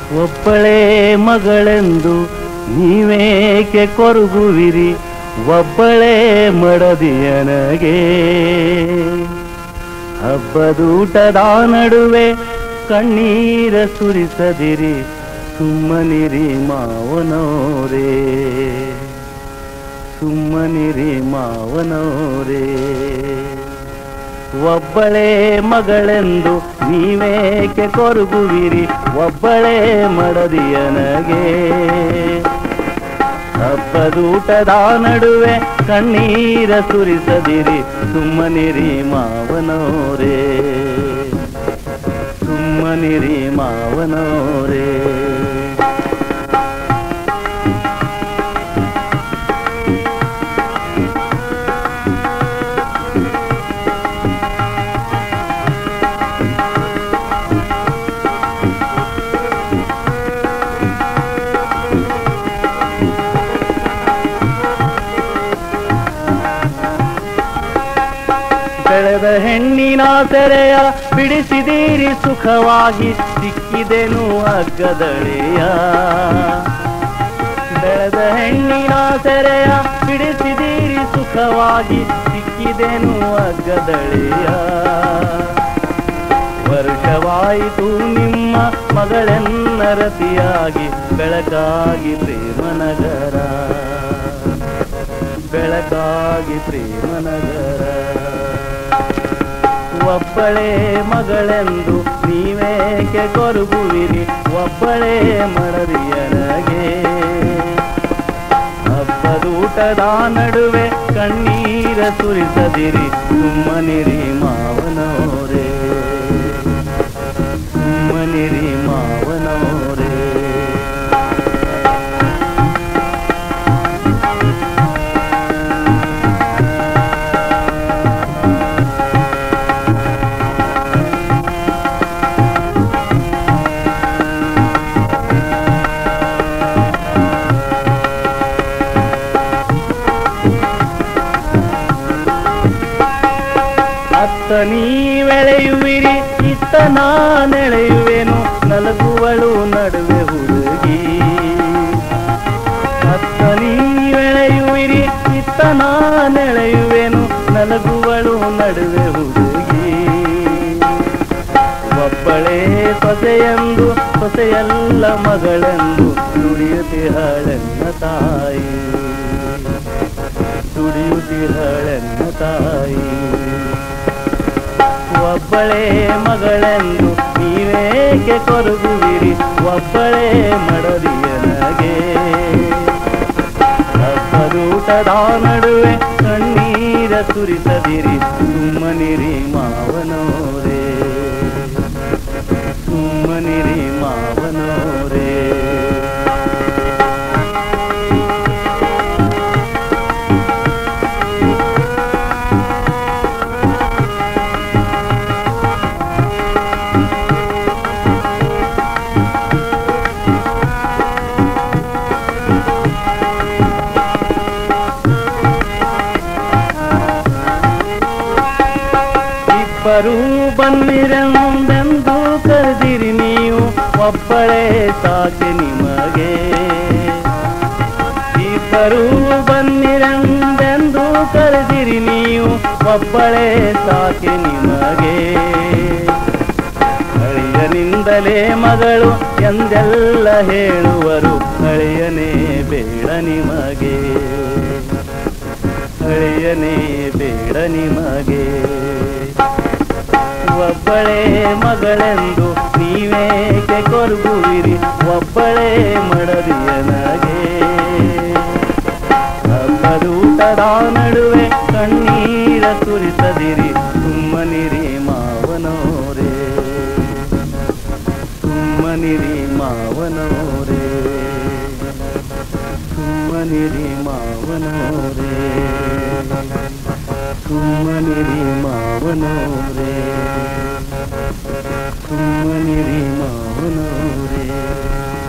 ಒಬ್ಬಳೇ ಮಗಳೆಂದು ನೀವೇಕೆ ಕೊರಗುವಿರಿ ಒಬ್ಬಳೇ ಮಡದಿಯನಗೆ ಹಬ್ಬದೂಟದ ನಡುವೆ ಕಣ್ಣೀರ ಸುರಿಸದಿರಿ ಸುಮ್ಮನಿರಿ ಮಾವನೋರೇ ಸುಮ್ಮನಿರಿ ಮಾವನೋರೇ ಒಬ್ಬಳೇ ಮಗಳೆಂದು ನೀವೇಕೆ ಕೊರಗುವಿರಿ ಒಬ್ಬಳೇ ಮಡದಿಯನಗೆ ಹಬ್ಬದೂಟದ ನಡುವೆ ಕಣ್ಣೀರ ಸುರಿಸದಿರಿ ಸುಮ್ಮನಿರಿ ಮಾವನೋರೇ ಸುಮ್ಮನಿರಿ ಮಾವನೋರೇ ಬೆಳೆದ ಹೆಣ್ಣಿನ ಸೆರೆಯ ಬಿಡಿಸಿದೀರಿ ಸುಖವಾಗಿ ಸಿಕ್ಕಿದೆನು ಅಗ್ಗದಳೆಯ ಬೆಳೆದ ಹೆಣ್ಣಿನ ಸೆರೆಯ ಬಿಡಿಸಿದೀರಿ ಸುಖವಾಗಿ ಸಿಕ್ಕಿದೆನು ಅಗ್ಗದಳೆಯ ವರ್ಷವಾಯಿತು ನಿಮ್ಮ ಮಗಳೆನ್ನರತಿಯಾಗಿ ಬೆಳಕಾಗಿ ಪ್ರೇಮನಗರ ಬೆಳಕಾಗಿ ಪ್ರೇಮನಗರ ಒಬ್ಬಳೇ ಮಗಳೆಂದು ನೀವೇಕೆ ಕೊರಗುವಿರಿ ಒಬ್ಬಳೇ ಮಡದಿಯನಗೆ ಹಬ್ಬದೂಟದ ನಡುವೆ ಕಣ್ಣೀರ ಸುರಿಸದಿರಿ ಸುಮ್ಮನಿರಿ ಮಾವನೋರೇ ಸುಮ್ಮನಿರಿ ಮಾವನೋರೇ ಅತ್ತ ನೀವೆಳೆಯುವಿರಿ ಇತ್ತ ನಾನೆಳೆಯುವೆನು ನಲಗುವಳು ನಡುವೆ ಹುಡುಗಿ ಅತ್ತ ನೀವೆಳೆಯುವಿರಿ ಇತ್ತ ನಾನೆಳೆಯುವೆನು ನಲಗುವಳು ನಡುವೆ ಹುಡುಗಿ ಒಬ್ಬಳೇ ಸೊಸೆಯೆಂದು ಸೊಸೆಯಲ್ಲ ಮಗಳೆಂದು ನುಡಿಯುತ್ತಿಹಳೆನ್ನ ತಾಯಿ ದುಡಿಯುತ್ತಿಹಳೆನ್ನ ತಾಯಿ ಒಬ್ಬಳೇ ಮಗಳೆಂದು ನೀವೇಕೆ ಕೊರಗುವಿರಿ ಒಬ್ಬಳೇ ಮಡದಿಯನಗೆ ಹಬ್ಬದೂಟದ ನಡುವೆ ಕಣ್ಣೀರ ಸುರಿಸದಿರಿ ಸುಮ್ಮನಿರಿ ಮಾವನೋರೇ ಸುಮ್ಮನಿರಿ ಮಾವನೋರೇ ಇಬ್ಬರೂ ಬನ್ನಿರೆಂದೆಂದು ಕರೆದಿರಿ ನೀವು ಒಬ್ಬಳೇ ಸಾಕೆ ನಿಮಗೆ ಇಬ್ಬರೂ ಬನ್ನಿರೆಂದೆಂದು ಕರೆದಿರಿ ನೀವು ಒಬ್ಬಳೇ ಸಾಕೆ ನಿಮಗೆ ಅಳಿಯನಿಂದಲೇ ಮಗಳು ಎಂದೆಲ್ಲ ಹೇಳುವರು ಅಳಿಯನೇ ಬೇಡ ನಿಮಗೆ ಅಳಿಯನೇ ಬೇಡ ನಿಮಗೆ ಒಬ್ಬಳೇ ಮಗಳೆಂದು ನೀವೇಕೆ ಕೊರಗುವಿರಿ ಒಬ್ಬಳೇ ಮಡದಿಯನಗೆ ಹಬ್ಬದೂಟದ ನಡುವೆ ಕಣ್ಣೀರ ಸುರಿಸದಿರಿ ಸುಮ್ಮನಿರಿ ಮಾವನೋರೇ ಸುಮ್ಮನಿರಿ ಮಾವನೋರೇ ಸುಮ್ಮನಿರಿ ಮಾವನೋರೇ ಸುಮ್ಮನಿರಿ ಮಾವನೋರೇ ಸುಮ್ಮನಿರಿ ಮಾವನೋರೇ